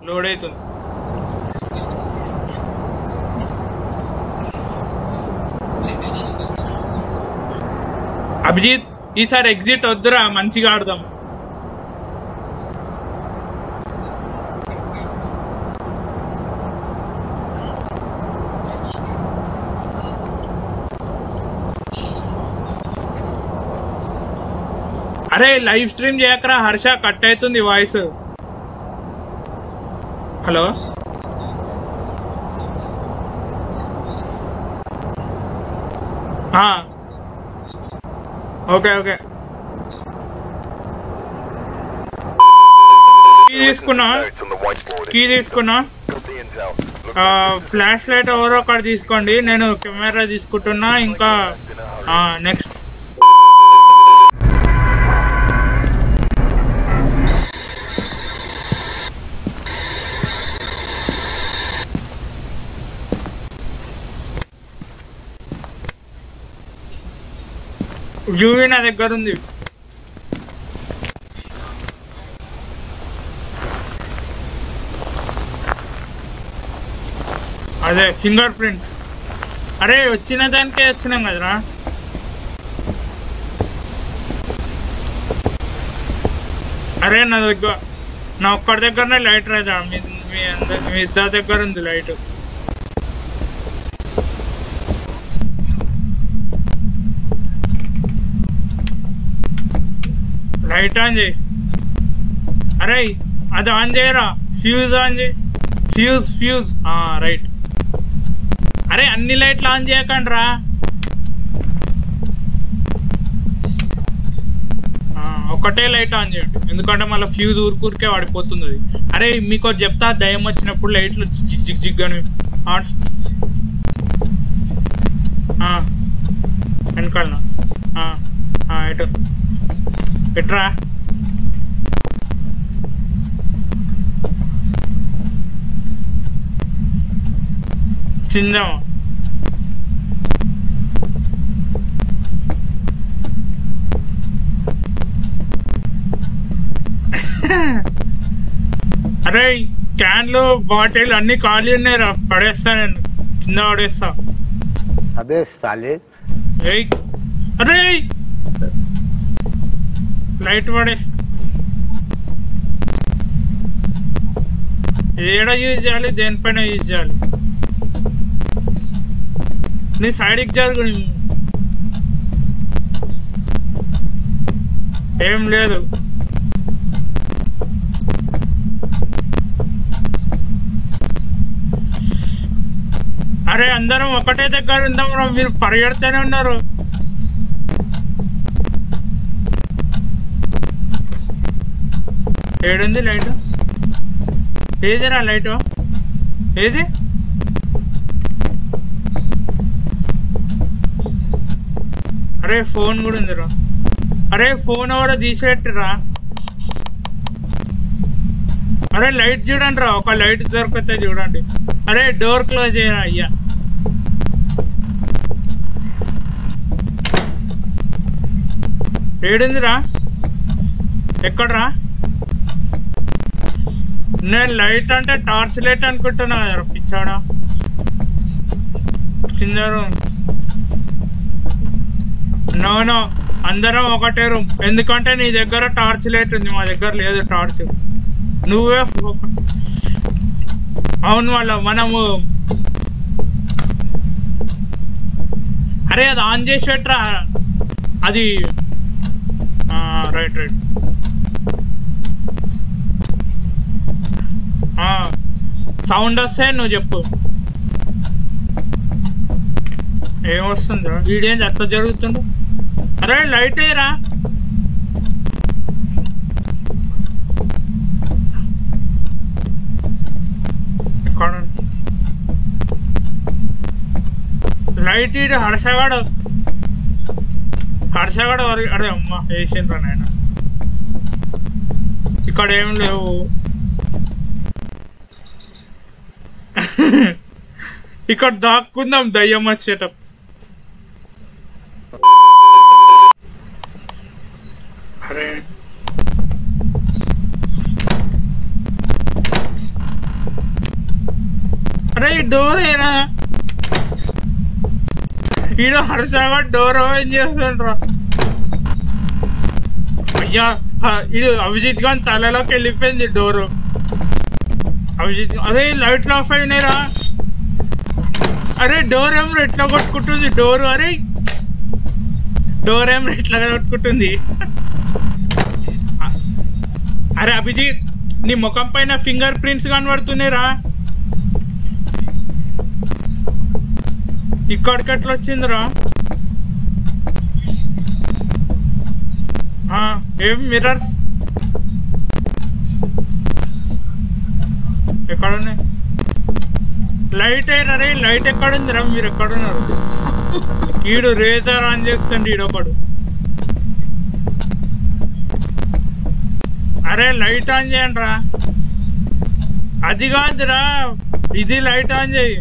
Load అవుతుంది అభిజిత్ ఈసారి exit వద్దురా మంచిగా ఆడదాం అరే లైవ్ స్ట్రీమ్ చేయకరా హర్ష కట్ అవుతుంది వాయిస్ హలో ఆ. ఓకే ఓకే కీ తీసుకున్నా Notes on the whiteboard. Key తీసుకున్నా Got the intel. Look flash light ఎవరో ఒకటి తీసుకోండి నేను కెమెరా తీసుకుంటున్నా ఇంకా in a hurry. Next UV నా దగ్గర ఉంది అదే ఫింగర్ ప్రింట్స్ అరే వచ్చిన దానికే వచ్చినాం కదరా అరే నా దగ్గర నా ఒక్కడి దగ్గరనే లైట్ రాదా మీ మీ అందరి మీ ఇద్దరి దగ్గర ఉంది లైట్ లైట్ ఆన్ చేయి అరే అది ఆన్ చేయరా ఫ్యూజ్ ఆన్ చేయి ఫ్యూజ్ ఫ్యూజ్ రైట్ అరే అన్ని లైట్లు ఆన్ చేయకండి రా ఒకటే లైట్ ఆన్ చేయండి ఎందుకంటే మళ్ళీ ఫ్యూజ్ ఊరికూరికే వాడిపోతుంది అది అరే మీకు ఒకటి చెప్తా దయ్యం వచ్చినప్పుడు లైట్లు జిగ్ జిగ్ జిగ్ అని ఆన్. ఆ, వెనకాలన ఆ, ఆ, ఎటు ఎట్రా చిందాం అరే క్యాన్లు బాటిల్ అన్ని ఖాళీ ఉన్నాయి రా పడేస్తా నేను కింద పడేస్తా अबे साले ఏయ్ అరే లైట్ పడేస్తా ఏడ యూజ్ చేయాలి దేనిపైన యూజ్ చేయాలి నీ సైడ్కి జరుగు ఏం లేదు అరే అందరం ఒకటే దగ్గర ఉందాం రా మీరు పరిగెడుతూనే ఉన్నారు ఏడుంది లైట్ ఏదిరా లైట్ ఏది అరే ఫోన్ కూడా ఉందిరా అరే ఫోన్ ఎవరో తీసేట్టురా అరే లైట్ చూడండి రా ఒక లైట్ దొరికితే చూడండి అరే డోర్ క్లోజ్ చేయరా అయ్యా ఏడుందిరా ఎక్కడ్రా నేను లైట్ అంటే టార్చ్ లైట్ అనుకుంటున్నా కదరా పిచ్చాడా కింద room. నో నో అందరం ఒకటే రూమ్ ఎందుకంటే నీ దగ్గర టార్చ్ లైట్ ఉంది మా దగ్గర లేదు టార్చ్ నువ్వే ఫో- అవును వాళ్ళ మనము అరే అది ఆన్ చేసి పెట్టరా అది రైట్ రైట్ సౌండ్ వస్తే నువ్వు చెప్పు ఏమొస్తుందిరా వీడేంది ఎట్లా జరుగుతుండు అరే లైట్ అయ్యరా లైట్ ఇటు హర్షగాడు హర్షగాడు వరి- అరే అమ్మ వేసిండ్రా నాయన ఇక్కడ ఏం లేవు ఇక్కడ దాక్కుందాం దయ్యం వచ్చేటప్పుడు అరే అరే ఈ డోర్ ఏనా ఈడ హర్షగా డోర్ ఓపెన్ చేస్తుండ్రా అయ్యా ఆ, ఇది అభిజిత్ గాని తలలోకి వెళ్ళిపోయింది డోరు అభిజిత్ అదే లైట్లు ఆఫ్ అయినాయిరా అరే డోర్ ఏం ఎట్లా కొట్టుకుంటుంది డోర్ అరే డోర్ ఏం ఎట్లా కొట్టుకుంటుంది అరే అభిజిత్ నీ ముఖం పైన ఫింగర్ ప్రింట్స్ కనబడుతున్నాయిరా ఇక్కడికి ఎట్లా వచ్చిందిరా ఆ, ఏం మిర్రర్స్ ఎక్కడ ఉన్నాయి లైట్ అయినా రే లైట్ ఎక్కడ ఉందిరా మీరు ఎక్కడున్నారు ఈడు రేజర్ ఆన్ చేస్తుండే ఈడొకడు అరే లైట్ ఆన్ చేయండి రా అది కాదురా ఇది లైట్ ఆన్ చేయి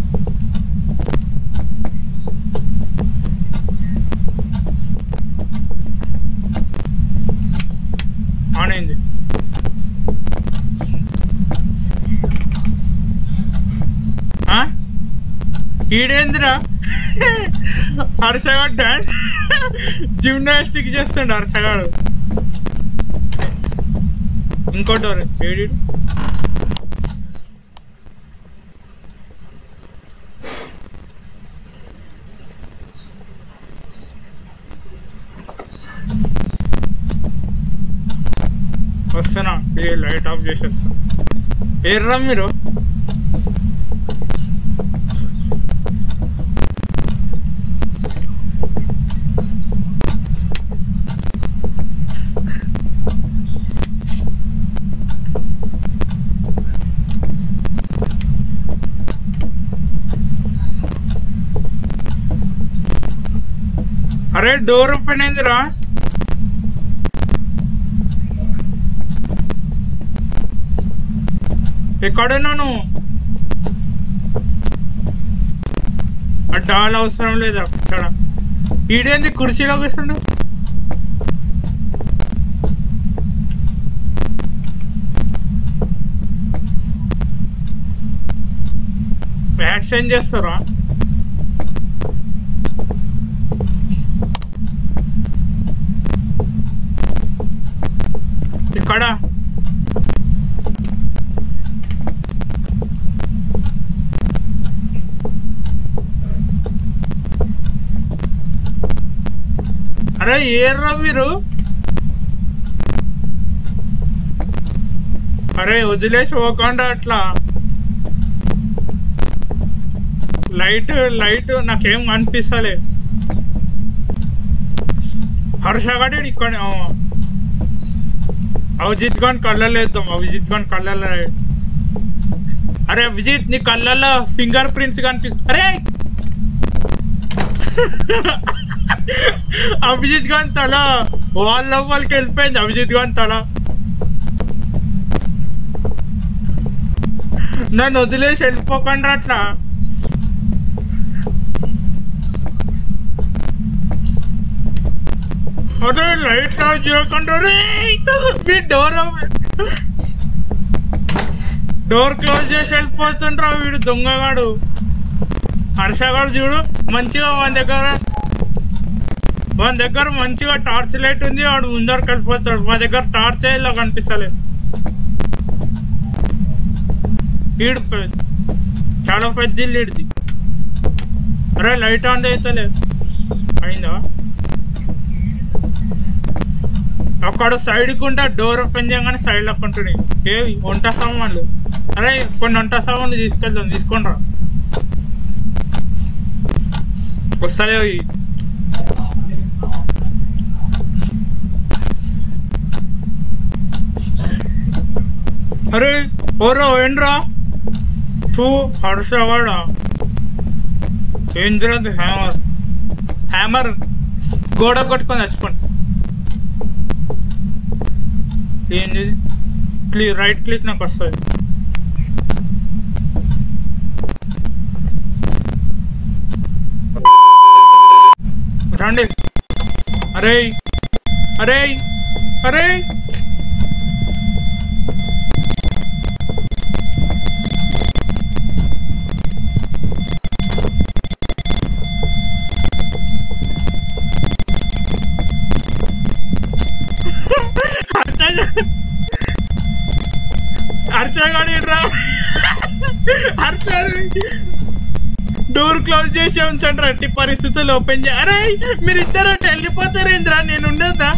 ఆన్ అయింది ఆ? ఈడేందిరా హర్షగాడు డాన్స్ జిమ్నాస్టిక్ చేస్తుండ హర్షగాడు ఇంకో డోర్ ఏడి వస్తున్నా ఇది లైట్ ఆఫ్ చేసేస్తా ఏర్రా మీరు అరే డోర్ ఓపెన్ అయిందిరా ఎక్కడున్నా నువ్వు ఆ డాల్ అవసరం లేదా ఇక్కడ ఈడేంది కుర్చీలో కూర్చుండు యాక్షన్ చేస్తారా ఇక్కడ అరే ఏర్రా మీరు అరే వదిలేసి పోకుండా అట్లా లైట్ లైట్ నాకేం అనిపిస్తలే హర్షగాడు ఇక్కడ ఆ. అభిజిత్ గాని కళ్ళల్లో వేద్దాం అభిజిత్ గాని కళ్ళల్లో అరే అభిజిత్ నీ కళ్ళల్లో ఫింగర్ ప్రింట్స్ కనిపి అరే అభిజిత్ గాని తల వాళ్ళ లోపలికి వెళ్ళిపోయింది అభిజిత్ గాని తల నన్ను వదిలేసి వెళ్ళిపోకండి అట్లా అరే లైట్ ఆఫ్ చేయకుండా రే మీ డోర్ డోర్ క్లోజ్ చేసి వెళ్ళిపోతుండ్రా వీడు దొంగగాడు హర్షగాడు చూడు మంచిగా మన దగ్గర మన దగ్గర మంచిగా టార్చ్ లైట్ ఉంది వాడు ముందరకు వెళ్ళిపోతాడు మా దగ్గర టార్చ్ ఇలా కనిపిస్తలేదు వీడు పె- చాలా పెద్ద ఇల్లు ఈడిది అరే లైట్ ఆన్ అవుతలే అయిందా అక్కడ సైడ్ కుంటా డోర్ ఓపెన్ చేయగానే సైడ్ లో కొంటున్నాయి ఏ వంట సామాన్లు అరే కొన్ని వంట సామాన్లు తీసుకెళ్దాం తీసుకుంటారా వస్తాయో ఇవి. అరే ఓరో ఏంట్రా తూ హర్షవాడా ఏంద్రా హ్యామర్ హ్యామర్ గోడ కొట్టుకొని చచ్చిపోండి ఏంది క్లిక్ రైట్ క్లిక్ నాకు వస్తుంది రండి అరే అరే అరే హర్షగాడిరా హర్ష డోర్ క్లోజ్ చేసి ఉంచండి అట్టి పరిస్థితులు ఓపెన్ చే అరే మీరిద్దరు అటు వెళ్ళిపోతారేంద్రా నేను ఉండేదా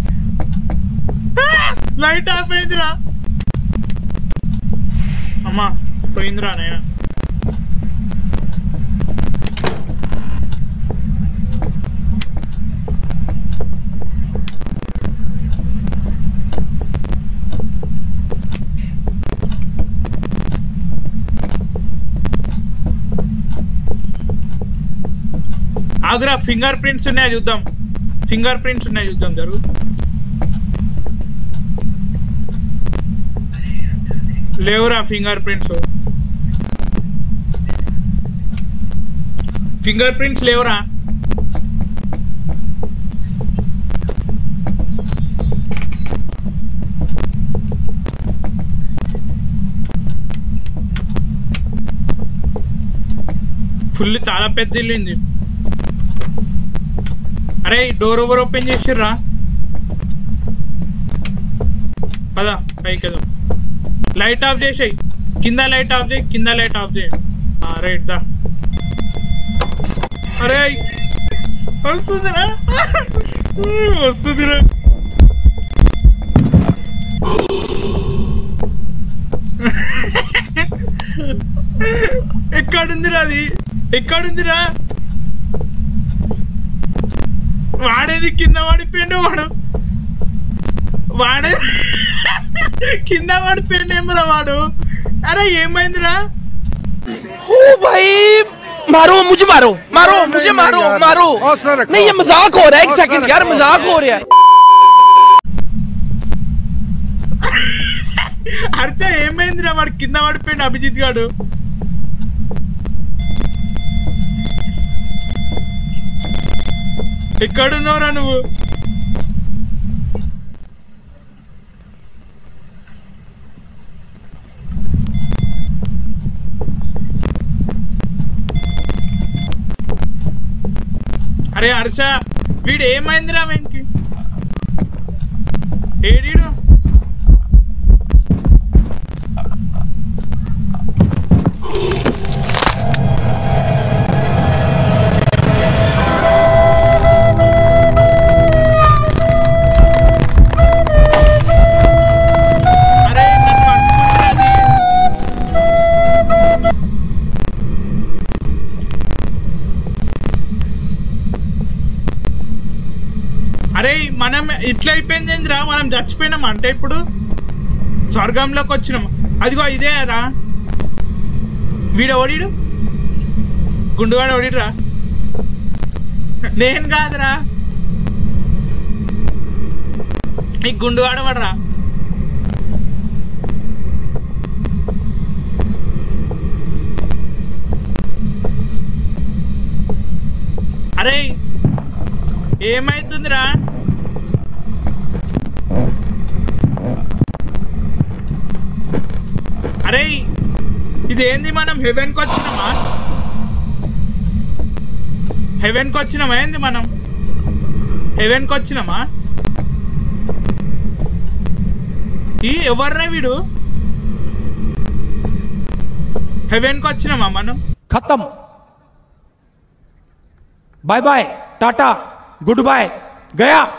లైట్ ఆఫ్ అయిందిరా అమ్మా పోయిందిరా నాయన ఆగ్రా ఫింగర్ ప్రింట్స్ ఉన్నాయి చూద్దాం ఫింగర్ ప్రింట్స్ ఉన్నాయి చూద్దాం జరుగు లేవురా ఫింగర్ ప్రింట్స్ ఫింగర్ ప్రింట్స్ లేవురా ఫుల్ చాలా పెద్ద ఇల్లు ఉంది అరే డోర్ ఓవర్ ఓపెన్ చేసిర్రా పదా పైకి వెళ్దాం లైట్ ఆఫ్ చేసేయి కింద లైట్ ఆఫ్ చేయి కింద లైట్ ఆఫ్ చేయి రైట్ దా అరే వస్తుందిరా వస్తుందిరా ఎక్కడుందిరా అది ఎక్కడుందిరా వాడేది కింద పడిపోయిండు వాడు వాడే కింద పడిపోయిండు ఏమరా వాడు అరే ఏమైందిరా ओ भाई मारो मुझे मारो मारो मुझे मारो मारो हौसला रखो। नहीं ये मजाक हो रहा है एक हौसला सेकंड रखो। यार मजाक हो रहा है హర్ష ఏమైందిరా వాడు కింద పడిపోయిండు అభిజిత్ గాడు ఎక్కడున్నావురా నువ్వు అరే హర్ష వీడు ఏమైందిరా వీనికి ఏడీడు అరే నన్ను పట్టుకుంటున్నది అరే మనం ఇట్లా అయిపోయింది ఏందిరా మనం చచ్చిపోయినాం అంటే ఇప్పుడు స్వర్గంలోకి వచ్చినాం అదిగో ఇదే రా వీడు ఓడిడు గుండుగాడు ఓడిడురా నేను కాదురా ఈ గుండుగాడు పడరా అరే ఏమైతుందిరా అరే ఇదేంది మనం హెవెన్కి వచ్చినామా హెవెన్కి వచ్చినామా ఏంది మనం హెవెన్కి వచ్చినామా ఈ ఎవర్రా వీడు హెవెన్కి వచ్చినామా మనం खत्म bye bye tata good bye गया